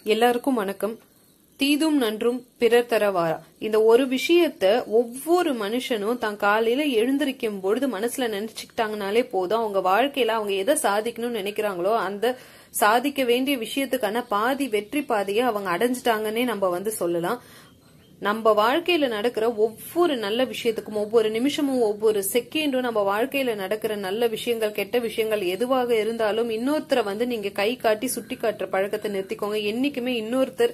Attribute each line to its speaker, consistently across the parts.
Speaker 1: எல்லாருக்கும் வணக்கம் தீதும் நன்றும் பிறர் தரவாரா இந்த ஒரு விஷயத்த ஒவ்வொரு மனுஷனும் தான் காலையில எழுந்திருக்கும் பொழுது மனசுல நினைச்சுக்கிட்டாங்கனாலே போதும் அவங்க வாழ்க்கையில அவங்க எதை சாதிக்கணும்னு நினைக்கிறாங்களோ அந்த சாதிக்க வேண்டிய விஷயத்துக்கான பாதி வெற்றி பாதையை அவங்க அடைஞ்சிட்டாங்கன்னே நம்ம வந்து சொல்லலாம் நம்ம வாழ்க்கையில நடக்கிற ஒவ்வொரு நல்ல விஷயத்துக்கும் ஒவ்வொரு நிமிஷமும் ஒவ்வொரு செகண்டும் நம்ம வாழ்க்கையில நடக்கிற நல்ல விஷயங்கள் கெட்ட விஷயங்கள் எதுவாக இருந்தாலும் இன்னொருத்தரை வந்து நீங்க கை காட்டி சுட்டி காட்டுற பழக்கத்தை நிறுத்திக்கோங்க என்னைக்குமே இன்னொருத்தர்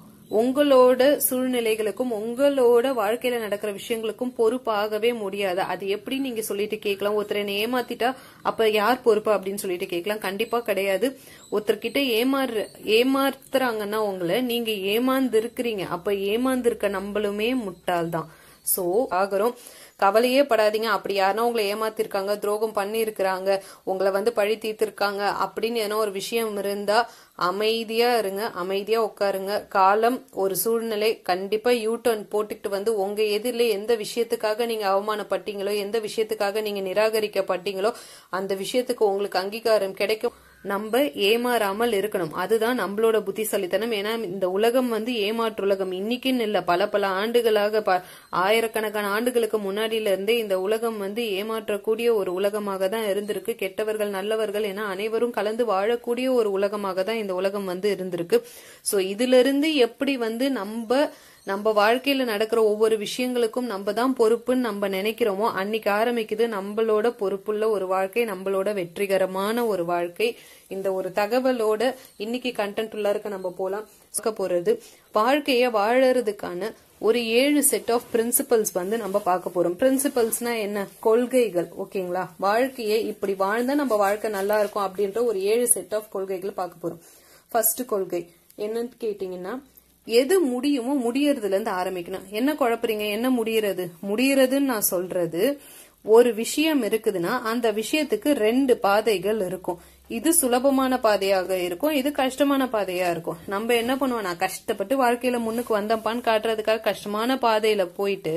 Speaker 1: உங்களோட சூழ்நிலைகளுக்கும் உங்களோட வாழ்க்கையில நடக்கிற விஷயங்களுக்கும் பொறுப்பாகவே முடியாது அது எப்படி நீங்க சொல்லிட்டு கேட்கலாம் ஒருத்தர் என்ன ஏமாத்திட்டா அப்ப யார் பொறுப்பு அப்படின்னு சொல்லிட்டு கேட்கலாம் கண்டிப்பா கிடையாது ஒருத்தர்கிட்ட ஏமாறு ஏமாத்துறாங்கன்னா உங்களை நீங்க ஏமாந்து இருக்கிறீங்க அப்ப ஏமாந்து இருக்க நம்மளுமே முட்டாள்தான் சோ ஆகிறோம் கவலையே படாதீங்க அப்படி யாருன்னா உங்களை ஏமாத்திருக்காங்க துரோகம் பண்ணியிருக்கிறாங்க உங்களை வந்து பழி தீர்த்திருக்காங்க அப்படின்னு ஏதோ ஒரு விஷயம் இருந்தா அமைதியா இருங்க அமைதியா உட்காருங்க காலம் ஒரு சூழ்நிலை கண்டிப்பா யூ டர்ன் போட்டுக்கிட்டு வந்து உங்க எதிரில எந்த விஷயத்துக்காக நீங்க அவமானப்பட்டீங்களோ எந்த விஷயத்துக்காக நீங்க நிராகரிக்கப்பட்டீங்களோ அந்த விஷயத்துக்கு உங்களுக்கு அங்கீகாரம் கிடைக்கும் நம்ம ஏமாறாமல் இருக்கணும் அதுதான் நம்மளோட புத்திசாலித்தனம் ஏன்னா இந்த உலகம் வந்து ஏமாற்று உலகம் இன்னைக்குன்னு இல்ல பல பல ஆண்டுகளாக ப- ஆயிரக்கணக்கான ஆண்டுகளுக்கு முன்னாடியில இருந்தே இந்த உலகம் வந்து ஏமாற்றக்கூடிய ஒரு உலகமாக தான் இருந்திருக்கு கெட்டவர்கள் நல்லவர்கள் என அனைவரும் கலந்து வாழக்கூடிய ஒரு உலகமாக தான் இந்த உலகம் வந்து இருந்திருக்கு சோ இதுல இருந்து எப்படி வந்து நம்ம நம்ம வாழ்க்கையில நடக்கிற ஒவ்வொரு விஷயங்களுக்கும் நம்ம தான் பொறுப்புன்னு நம்ம நினைக்கிறோமோ அன்னைக்கு ஆரம்பிக்குது நம்மளோட பொறுப்புள்ள ஒரு வாழ்க்கை நம்மளோட வெற்றிகரமான ஒரு வாழ்க்கை இந்த ஒரு தகவலோட இன்னைக்கு கண்டென்ட் உள்ள இருக்க நம்ம போலாம் பார்க்க போறது வாழ்க்கைய வாழறதுக்கான ஒரு ஏழு செட் ஆஃப் பிரின்சிபல்ஸ் வந்து நம்ம பார்க்க போறோம் பிரின்சிபல்ஸ்னா என்ன கொள்கைகள் ஓகேங்களா வாழ்க்கையை இப்படி வாழ்ந்தா நம்ம வாழ்க்கை நல்லா இருக்கும் அப்படின்ற ஒரு ஏழு செட் ஆஃப் கொள்கைகளை பார்க்க போறோம் ஃபர்ஸ்ட் கொள்கை என்னன்னு கேட்டீங்கன்னா எது முடியுமோ முடியறதுல இருந்து ஆரம்பிக்கணும் என்ன குழப்பறீங்க என்ன முடியறது முடியறதுன்னு நான் சொல்றது ஒரு விஷயம் இருக்குதுன்னா அந்த விஷயத்துக்கு ரெண்டு பாதைகள் இருக்கும் இது சுலபமான பாதையாக இருக்கும் இது கஷ்டமான பாதையா இருக்கும் நம்ம என்ன பண்ணுவோம் நான் கஷ்டப்பட்டு வாழ்க்கையில முன்னுக்கு வந்தப்பான்னு காட்டுறதுக்காக கஷ்டமான பாதையில போயிட்டு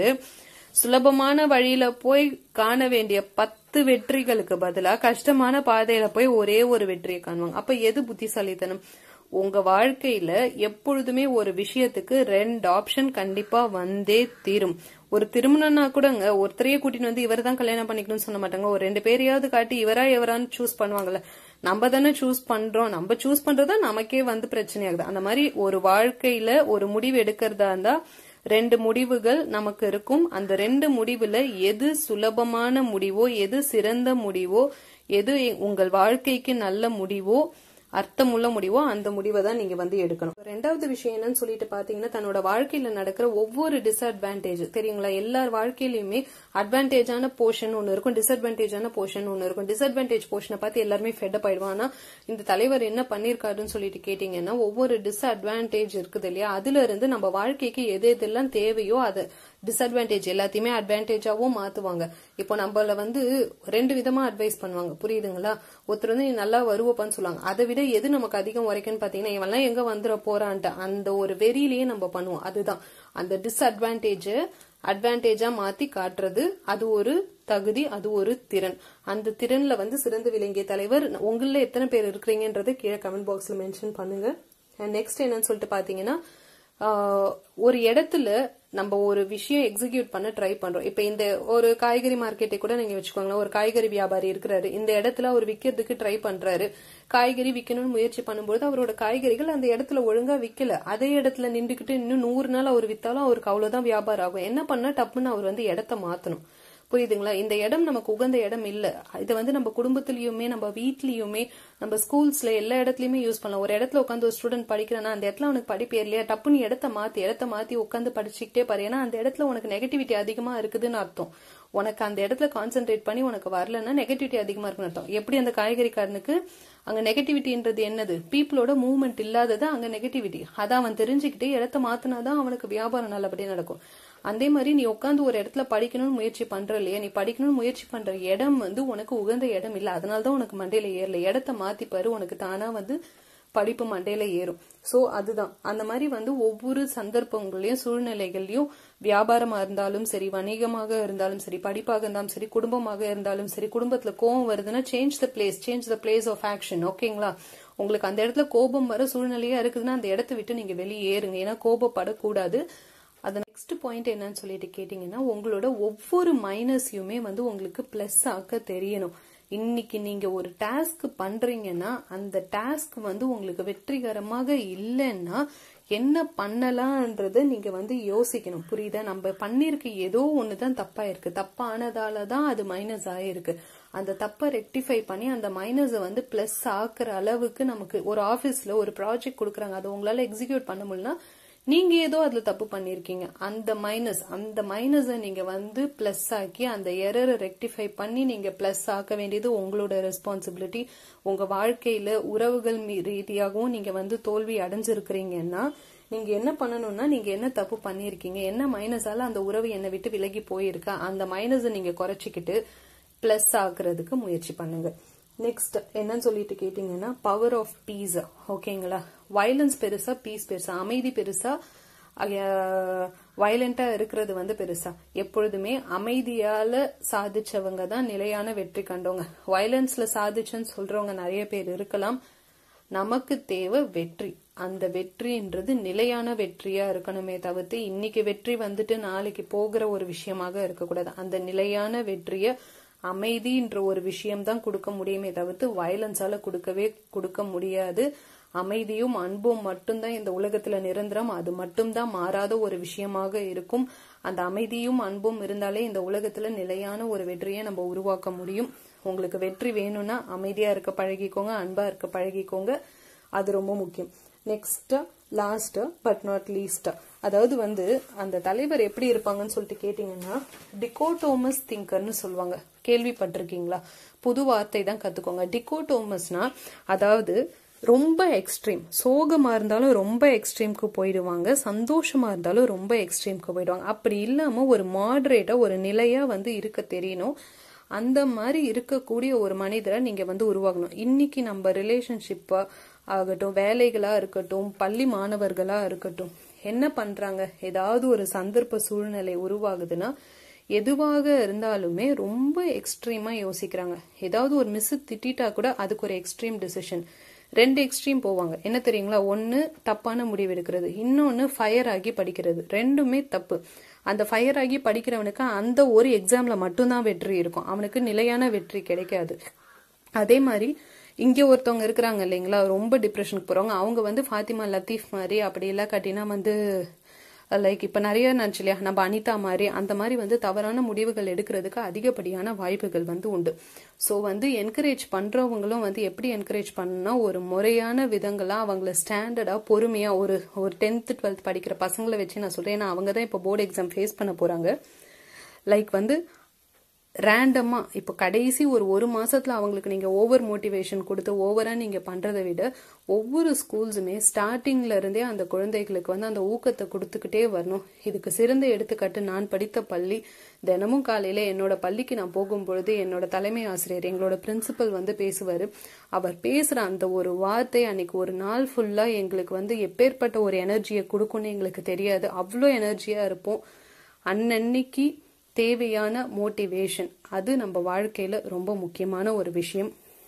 Speaker 1: சுலபமான வழியில போய் காண வேண்டிய பத்து வெற்றிகளுக்கு பதிலா கஷ்டமான பாதையில போய் ஒரே ஒரு வெற்றியை காணுவாங்க அப்ப எது புத்திசாலித்தனம் உங்க வாழ்க்கையில எப்பொழுதுமே ஒரு விஷயத்துக்கு ரெண்டு ஆப்ஷன் கண்டிப்பா வந்தே தீரும் ஒரு திருமணம்னா கூடங்க ஒருத்தரையே கூட்டிட்டு வந்து இவர் தான் கல்யாணம் பண்ணிக்கணும்னு சொல்ல மாட்டாங்க ஒரு ரெண்டு பேரையாவது காட்டி இவரா எவரான்னு சூஸ் பண்ணுவாங்கல்ல நம்ம தானே சூஸ் பண்றோம் நம்ம சூஸ் பண்றதா நமக்கே வந்து பிரச்சனையாகுது அந்த மாதிரி ஒரு வாழ்க்கையில ஒரு முடிவு எடுக்கிறதா இருந்தா ரெண்டு முடிவுகள் நமக்கு இருக்கும் அந்த ரெண்டு முடிவுல எது சுலபமான முடிவோ எது சிறந்த முடிவோ எது உங்கள் வாழ்க்கைக்கு நல்ல முடிவோ அர்த்தமுள்ள முடிவோ அந்த முடிவை தான் நீங்க வந்து எடுக்கணும் ரெண்டாவது விஷயம் என்னன்னு சொல்லிட்டு பாத்தீங்கன்னா தன்னோட வாழ்க்கையில நடக்கிற ஒவ்வொரு டிஸ்அட்வான்டேஜ் தெரியுங்களா எல்லார் வாழ்க்கையிலயுமே அட்வான்டேஜான போர்ஷன் ஒன்னு இருக்கும் டிஸ்அட்வான்டேஜான போர்ஷன் ஒன்னு இருக்கும் டிஸ்அட்வான்டேஜ் போர்ஷனை பார்த்து எல்லாருமே ஃபெட் ஆயிடுவான் ஆனா இந்த தலைவர் என்ன பண்ணிருக்காருன்னு சொல்லிட்டு கேட்டீங்கன்னா ஒவ்வொரு டிஸ்அட்வான்டேஜ் இருக்குது இல்லையா அதுல இருந்து நம்ம வாழ்க்கைக்கு எது எதெல்லாம் தேவையோ அது டிஸ்அட்வான்டேஜ் எல்லாத்தையுமே அட்வான்டேஜாவும் மாத்துவாங்க இப்போ நம்மள வந்து ரெண்டு விதமா அட்வைஸ் பண்ணுவாங்க புரியுதுங்களா ஒருத்தர் வந்து நீ நல்லா வருவப்பான்னு சொல்லுவாங்க அதை விட எது நமக்கு அதிகம் வரைக்கும்னு பாத்தீங்கன்னா இவெல்லாம் எங்க வந்துட போறான்ட்டு அந்த ஒரு வெறியிலேயே நம்ம பண்ணுவோம் அதுதான் அந்த டிஸ்அட்வான்டேஜ் அட்வான்டேஜா மாத்தி காட்டுறது அது ஒரு தகுதி அது ஒரு திறன் அந்த திறன்ல வந்து சிறந்து விளங்கிய தலைவர் உங்கள எத்தனை பேர் இருக்கிறீங்கன்றதை கீழே கமெண்ட் பாக்ஸ்ல மென்ஷன் பண்ணுங்க நெக்ஸ்ட் என்னன்னு சொல்லிட்டு பாத்தீங்கன்னா ஆஹ், ஒரு இடத்துல நம்ம ஒரு விஷயம் எக்ஸிக்யூட் பண்ண ட்ரை பண்றோம் இப்ப இந்த ஒரு காய்கறி மார்க்கெட்டை கூட நீங்க வச்சுக்கோங்களேன் ஒரு காய்கறி வியாபாரி இருக்கிறாரு இந்த இடத்துல அவர் விக்கிறதுக்கு ட்ரை பண்றாரு காய்கறி விக்கணும்னு முயற்சி பண்ணும்போது அவரோட காய்கறிகள் அந்த இடத்துல ஒழுங்கா விக்கல அதே இடத்துல நின்றுகிட்டு இன்னும் நூறு நாள் அவர் வித்தாலும் அவருக்கு அவ்வளவுதான் வியாபாரம் ஆகும் என்ன பண்ணா டப்புன்னு அவர் வந்து இடத்த மாத்தணும் புரியுதுங்களா இந்த இடம் நமக்கு உகந்த இடம் இல்ல இதை வந்து நம்ம குடும்பத்திலயுமே நம்ம வீட்லயுமே நம்ம ஸ்கூல்ஸ்ல எல்லா இடத்துலயுமே யூஸ் பண்ணலாம் ஒரு இடத்துல உட்காந்து ஒரு ஸ்டூடெண்ட் படிக்கிறானா அந்த இடத்துல அவனுக்கு படிப்பு இல்லையா டப்புன்னு இடத்த மாத்தி இடத்த மாத்தி உட்காந்து படிச்சுக்கிட்டே பாரு ஏன்னா அந்த இடத்துல உனக்கு நெகட்டிவிட்டி அதிகமா இருக்குதுன்னு அர்த்தம் உனக்கு அந்த இடத்துல கான்சென்ட்ரேட் பண்ணி உனக்கு வரலன்னா நெகட்டிவிட்டி அதிகமா இருக்குன்னு அர்த்தம் எப்படி அந்த காய்கறிக்காரனுக்கு அங்க நெகட்டிவிட்டின்றது என்னது பீப்புளோட மூவ்மெண்ட் இல்லாதது அங்க நெகட்டிவிட்டி அதை அவன் தெரிஞ்சுக்கிட்டு இடத்த மாத்தினாதான் அவனுக்கு வியாபாரம் நல்லபடியா நடக்கும் அதே மாதிரி நீ உட்காந்து ஒரு இடத்துல படிக்கணும்னு முயற்சி பண்ற இல்லையா நீ படிக்கணும்னு முயற்சி பண்ற இடம் வந்து உனக்கு உகந்த இடம் இல்ல அதனாலதான் உனக்கு மண்டையில ஏறல இடத்த மாத்தி பாரு உனக்கு தானா வந்து படிப்பு மண்டையில ஏறும் சோ அதுதான் அந்த மாதிரி வந்து ஒவ்வொரு சந்தர்ப்பங்களையும் சூழ்நிலைகளையும் வியாபாரமா இருந்தாலும் சரி வணிகமாக இருந்தாலும் சரி படிப்பாக இருந்தாலும் சரி குடும்பமாக இருந்தாலும் சரி குடும்பத்துல கோபம் வருதுன்னா change the place change the place of action ஓகேங்களா உங்களுக்கு அந்த இடத்துல கோபம் வர சூழ்நிலையா இருக்குதுன்னா அந்த இடத்த விட்டு நீங்க வெளியே ஏறுங்க ஏன்னா கோபப்படக்கூடாது அது நெக்ஸ்ட் பாயிண்ட் என்னன்னு சொல்லிட்டு கேட்டீங்கன்னா உங்களோட ஒவ்வொரு மைனஸையுமே வந்து உங்களுக்கு பிளஸ் ஆக்க தெரியணும் இன்னைக்கு நீங்க ஒரு டாஸ்க் பண்றீங்கன்னா அந்த டாஸ்க் வந்து உங்களுக்கு வெற்றிகரமாக இல்லைன்னா என்ன பண்ணலான்றத நீங்க வந்து யோசிக்கணும் புரியுதா நம்ம பண்ணிருக்க ஏதோ ஒண்ணுதான் தப்பா இருக்கு தப்பானதால தான் அது மைனஸ் ஆயிருக்கு அந்த தப்பை ரெக்டிஃபை பண்ணி அந்த மைனஸை வந்து பிளஸ் ஆக்குற அளவுக்கு நமக்கு ஒரு ஆபீஸ்ல ஒரு ப்ராஜெக்ட் கொடுக்குறாங்க அதை உங்களால எக்ஸிக்யூட் பண்ண முடியலனா நீங்க ஏதோ அதுல தப்பு பண்ணிருக்கீங்க அந்த மைனஸ் அந்த மைனஸை நீங்க வந்து பிளஸ் ஆக்கி அந்த எரரை ரெக்டிஃபை பண்ணி நீங்க பிளஸ் ஆக்க வேண்டியது உங்களோட ரெஸ்பான்சிபிலிட்டி உங்க வாழ்க்கையில உறவுகள் ரீதியாகவும் நீங்க வந்து தோல்வி அடைஞ்சிருக்கிறீங்கன்னா நீங்க என்ன பண்ணணும்னா நீங்க என்ன தப்பு பண்ணிருக்கீங்க என்ன மைனஸால அந்த உறவு என்னை விட்டு விலகி போயிருக்கா அந்த மைனஸை நீங்க குறைச்சிக்கிட்டு பிளஸ் ஆக்குறதுக்கு முயற்சி பண்ணுங்க நெக்ஸ்ட் என்னன்னு சொல்லிட்டு கேட்டீங்கன்னா பவர் ஆஃப் பீஸ் ஓகேங்களா வயலன்ஸ் பெருசா பீஸ் பெருசா அமைதி பெருசா வயலண்டா இருக்கிறது வந்து பெருசா எப்பொழுதுமே அமைதியால சாதிச்சவங்க தான் நிலையான வெற்றி கண்டவங்க வயலன்ஸ்ல சாதிச்சுன்னு சொல்றவங்க நிறைய பேர் இருக்கலாம் நமக்கு தேவை வெற்றி அந்த வெற்றின்றது நிலையான வெற்றியா இருக்கணுமே தவிர்த்து இன்னைக்கு வெற்றி வந்துட்டு நாளைக்கு போகிற ஒரு விஷயமாக இருக்கக்கூடாது அந்த நிலையான வெற்றிய அமைதின்ற ஒரு விஷயம் தான் கொடுக்க முடியுமே தவிர்த்து வயலன்ஸால கொடுக்கவே கொடுக்க முடியாது அமைதியும் அன்பும் மட்டும்தான் இந்த உலகத்துல நிரந்தரம் அது மட்டும்தான் மாறாத ஒரு விஷயமாக இருக்கும் அந்த அமைதியும் அன்பும் இருந்தாலே இந்த உலகத்துல நிலையான ஒரு வெற்றியை நம்ம உருவாக்க முடியும் உங்களுக்கு வெற்றி வேணும்னா அமைதியா இருக்க பழகிக்கோங்க அன்பா இருக்க பழகிக்கோங்க அது ரொம்ப முக்கியம் next last but not least அதாவது வந்து அந்த தலைவர் எப்படி இருப்பாங்கன்னு சொல்லிட்டு கேட்டீங்கன்னா டிகோட்டோமஸ் திங்கர்னு சொல்லுவாங்க கேள்விப்பட்டிருக்கீங்களா புது வார்த்தை தான் கத்துக்கோங்க டிகோட்டோமஸ்னா அதாவது ரொம்ப எக்ஸ்ட்ரீம் சோகமா இருந்தாலும் ரொம்ப எக்ஸ்ட்ரீம்க்கு போயிடுவாங்க சந்தோஷமா இருந்தாலும் ரொம்ப எக்ஸ்ட்ரீம்க்கு போயிடுவாங்க அப்படி இல்லாம ஒரு மாடரேட்டா ஒரு நிலையா வந்து இருக்க தெரியணும் அந்த மாதிரி இருக்கக்கூடிய ஒரு மனிதரை நீங்க வந்து உருவாகணும் இன்னைக்கு நம்ம ரிலேஷன்ஷிப்பா ஆகட்டும் வேலைகளா இருக்கட்டும் பள்ளி மாணவர்களா இருக்கட்டும் என்ன பண்றாங்க ஏதாவது ஒரு சந்தர்ப்ப சூழ்நிலை உருவாகுதுன்னா எதுவாக இருந்தாலுமே ரொம்ப எக்ஸ்ட்ரீமா யோசிக்கிறாங்க ஏதாவது ஒரு மிஸ் திட்டா கூட அதுக்கு ஒரு எக்ஸ்ட்ரீம் டிசிஷன் ரெண்டு எக்ஸ்ட்ரீம் போவாங்க என்ன தெரியுங்களா ஒன்னு தப்பான முடிவு எடுக்கிறது இன்னொன்னு ஃபயர் ஆகி படிக்கிறது ரெண்டுமே தப்பு அந்த ஃபயர் ஆகி படிக்கிறவனுக்கு அந்த ஒரு எக்ஸாம்ல மட்டும்தான் வெற்றி இருக்கும் அவனுக்கு நிலையான வெற்றி கிடைக்காது அதே மாதிரி இங்க ஒருத்தவங்க இருக்கிறாங்க இல்லைங்களா ரொம்ப டிப்ரெஷனுக்கு போறவங்க அவங்க வந்து ஃபாத்திமா லத்தீஃப் மாதிரி அப்படி எல்லாம் கட்டினா வந்து லைக் இப்ப நிறைய நினைச்சு இல்லையா நம்ம அனிதா மாதிரி அந்த மாதிரி வந்து தவறான முடிவுகள் எடுக்கிறதுக்கு அதிகப்படியான வாய்ப்புகள் வந்து உண்டு ஸோ வந்து என்கரேஜ் பண்றவங்களும் வந்து எப்படி என்கரேஜ் பண்ணா ஒரு முறையான விதங்களா அவங்கள ஸ்டாண்டர்டா பொறுமையா ஒரு ஒரு டென்த் டுவெல்த் படிக்கிற பசங்களை வச்சு நான் சொல்றேன் ஏன்னா அவங்க தான் இப்போ போர்டு எக்ஸாம் ஃபேஸ் பண்ண போறாங்க லைக் வந்து ரேண்டமா இப்போ கடைசி ஒரு ஒரு மாசத்துல அவங்களுக்கு நீங்க ஓவர் மோட்டிவேஷன் கொடுத்து ஓவரா நீங்க பண்றதை விட ஒவ்வொரு ஸ்கூல்ஸுமே ஸ்டார்டிங்ல இருந்தே அந்த குழந்தைகளுக்கு வந்து அந்த ஊக்கத்தை கொடுத்துக்கிட்டே வரணும் இதுக்கு சிறந்த எடுத்துக்காட்டு நான் படித்த பள்ளி தினமும் காலையில என்னோட பள்ளிக்கு நான் போகும்பொழுது என்னோட தலைமை ஆசிரியர் எங்களோட பிரின்சிபல் வந்து பேசுவாரு அவர் பேசுற அந்த ஒரு வார்த்தை அன்னைக்கு ஒரு நாள் ஃபுல்லா எங்களுக்கு வந்து எப்பேற்பட்ட ஒரு எனர்ஜியை கொடுக்கும்னு எங்களுக்கு தெரியாது அவ்வளோ எனர்ஜியா இருப்போம் அன்னன்னைக்கு தேவையான மோட்டிவேஷன் அது நம்ம வாழ்க்கையில ரொம்ப முக்கியமான ஒரு விஷயம்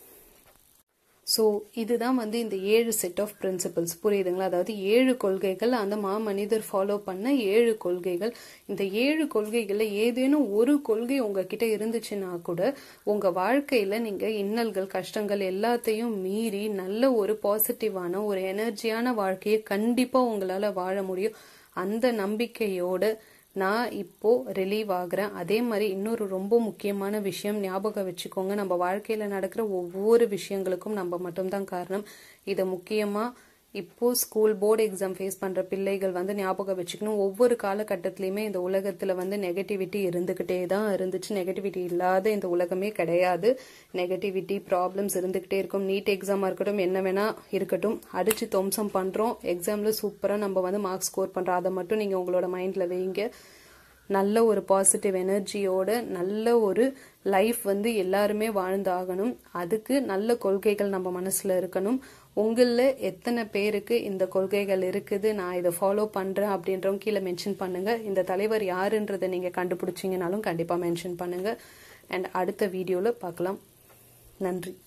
Speaker 1: ஸோ இதுதான் வந்து இந்த ஏழு செட் ஆஃப் பிரின்சிபல்ஸ் புரியுதுங்களா அதாவது ஏழு கொள்கைகள் அந்த மாமனிதர் ஃபாலோ பண்ண ஏழு கொள்கைகள் இந்த ஏழு கொள்கைகள்ல ஏதேனும் ஒரு கொள்கை உங்ககிட்ட இருந்துச்சுன்னா கூட உங்க வாழ்க்கையில நீங்க இன்னல்கள் கஷ்டங்கள் எல்லாத்தையும் மீறி நல்ல ஒரு பாசிட்டிவான ஒரு எனர்ஜியான வாழ்க்கையை கண்டிப்பா உங்களால வாழ முடியும் அந்த நம்பிக்கையோட நான் இப்போ ரிலீவ் ஆகுறேன் அதே மாதிரி இன்னொரு ரொம்ப முக்கியமான விஷயம் ஞாபகம் வச்சுக்கோங்க நம்ம வாழ்க்கையில நடக்கிற ஒவ்வொரு விஷயங்களுக்கும் நம்ம மட்டும்தான் காரணம் இதை முக்கியமா இப்போ ஸ்கூல் போர்டு எக்ஸாம் ஃபேஸ் பண்ற பிள்ளைகள் வந்து ஞாபகம் வச்சுக்கணும் ஒவ்வொரு காலகட்டத்திலயுமே இந்த உலகத்துல வந்து நெகட்டிவிட்டி இருந்துகிட்டே தான் இருந்துச்சு நெகட்டிவிட்டி இல்லாத இந்த உலகமே கிடையாது நெகட்டிவிட்டி ப்ராப்ளம்ஸ் இருந்துகிட்டே இருக்கும் நீட் எக்ஸாமா இருக்கட்டும் என்ன வேணா இருக்கட்டும் அடிச்சு துவம்சம் பண்றோம் எக்ஸாம்ல சூப்பரா நம்ம வந்து மார்க்ஸ் ஸ்கோர் பண்றோம் அதை மட்டும் நீங்க உங்களோட மைண்ட்ல வைங்க நல்ல ஒரு பாசிட்டிவ் எனர்ஜியோட நல்ல ஒரு லைஃப் வந்து எல்லாருமே வாழ்ந்தாகணும் அதுக்கு நல்ல கொள்கைகள் நம்ம மனசுல இருக்கணும் உங்களில் எத்தனை பேருக்கு இந்த கொள்கைகள் இருக்குது நான் இதை ஃபாலோ பண்றேன் அப்படின்றவங்க கீழே மென்ஷன் பண்ணுங்க இந்த தலைவர் யாருன்றதை நீங்க கண்டுபிடிச்சீங்கனாலும் கண்டிப்பா மென்ஷன் பண்ணுங்க அண்ட் அடுத்த வீடியோல பார்க்கலாம் நன்றி